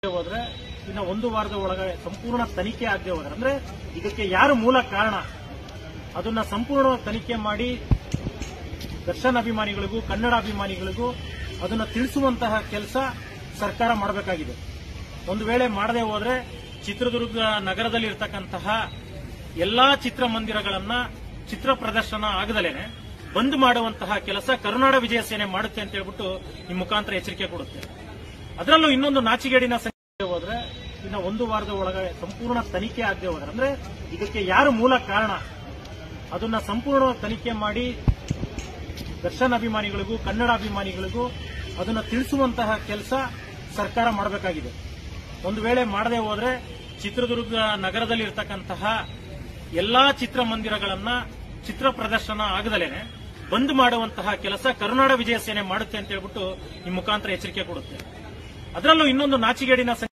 ಹೋದ್ರೆ ಇನ್ನ ಒಂದು ವಾರದ ಒಳಗಡೆ ಸಂಪೂರ್ಣ ತನಿಖೆ ಆಗದೆ ಹೋದ್ರೆ ಅಂದ್ರೆ ಇದಕ್ಕೆ ಯಾರು ಮೂಲ ಕಾರಣ ಅದನ್ನ ಸಂಪೂರ್ಣ ತನಿಖೆ ಮಾಡಿ ದರ್ಶನ್ ಅಭಿಮಾನಿಗಳಿಗೂ ಕನ್ನಡ ಅಭಿಮಾನಿಗಳಿಗೂ ಅದನ್ನ ತಿಳಿಸುವಂತಹ ಕೆಲಸ ಸರ್ಕಾರ ಮಾಡಬೇಕಾಗಿದೆ ಒಂದು ವೇಳೆ ಮಾಡದೆ ಹೋದ್ರೆ ಚಿತ್ರದುರ್ಗ ನಗರದಲ್ಲಿ ಇರತಕ್ಕಂತಹ ಎಲ್ಲಾ ಚಿತ್ರಮಂದಿರಗಳನ್ನ ಚಿತ್ರ ಪ್ರದರ್ಶನ ಆಗದಲೇನೆ ಬಂದ್ ಮಾಡುವಂತಹ ಕೆಲಸ ಕರುನಾಡ ವಿಜಯ ಸೇನೆ ಮಾಡುತ್ತೆ ಅಂತ ಹೇಳ್ಬಿಟ್ಟು ಈ ಮುಖಾಂತರ ಎಚ್ಚರಿಕೆ ಕೊಡುತ್ತೆ ಅದರಲ್ಲೂ ಇನ್ನೊಂದು ನಾಚಿಗೇಡಿನ ಸಂಖ್ಯೆ ಹೋದ್ರೆ ಇನ್ನ ಒಂದು ವಾರದ ಒಳಗಡೆ ಸಂಪೂರ್ಣ ತನಿಖೆ ಆಗದೆ ಹೋದ್ರೆ ಅಂದ್ರೆ ಇದಕ್ಕೆ ಯಾರು ಮೂಲ ಕಾರಣ ಅದನ್ನ ಸಂಪೂರ್ಣ ತನಿಖೆ ಮಾಡಿ ದರ್ಶನ್ ಅಭಿಮಾನಿಗಳಿಗೂ ಕನ್ನಡ ಅಭಿಮಾನಿಗಳಿಗೂ ಅದನ್ನ ತಿಳಿಸುವಂತಹ ಕೆಲಸ ಸರ್ಕಾರ ಮಾಡಬೇಕಾಗಿದೆ ಒಂದು ವೇಳೆ ಮಾಡದೆ ಹೋದ್ರೆ ಚಿತ್ರದುರ್ಗ ನಗರದಲ್ಲಿ ಇರತಕ್ಕಂತಹ ಎಲ್ಲಾ ಚಿತ್ರಮಂದಿರಗಳನ್ನ ಚಿತ್ರ ಪ್ರದರ್ಶನ ಆಗದಲೇನೆ ಬಂದ್ ಮಾಡುವಂತಹ ಕೆಲಸ ಕರುನಾಡ ವಿಜಯ ಸೇನೆ ಮಾಡುತ್ತೆ ಅಂತ ಹೇಳ್ಬಿಟ್ಟು ಈ ಮುಖಾಂತರ ಎಚ್ಚರಿಕೆ ಕೊಡುತ್ತೆ ಅದರಲ್ಲೂ ಇನ್ನೊಂದು ನಾಚಿಗೇಡಿನ ಸಂಖ್ಯೆ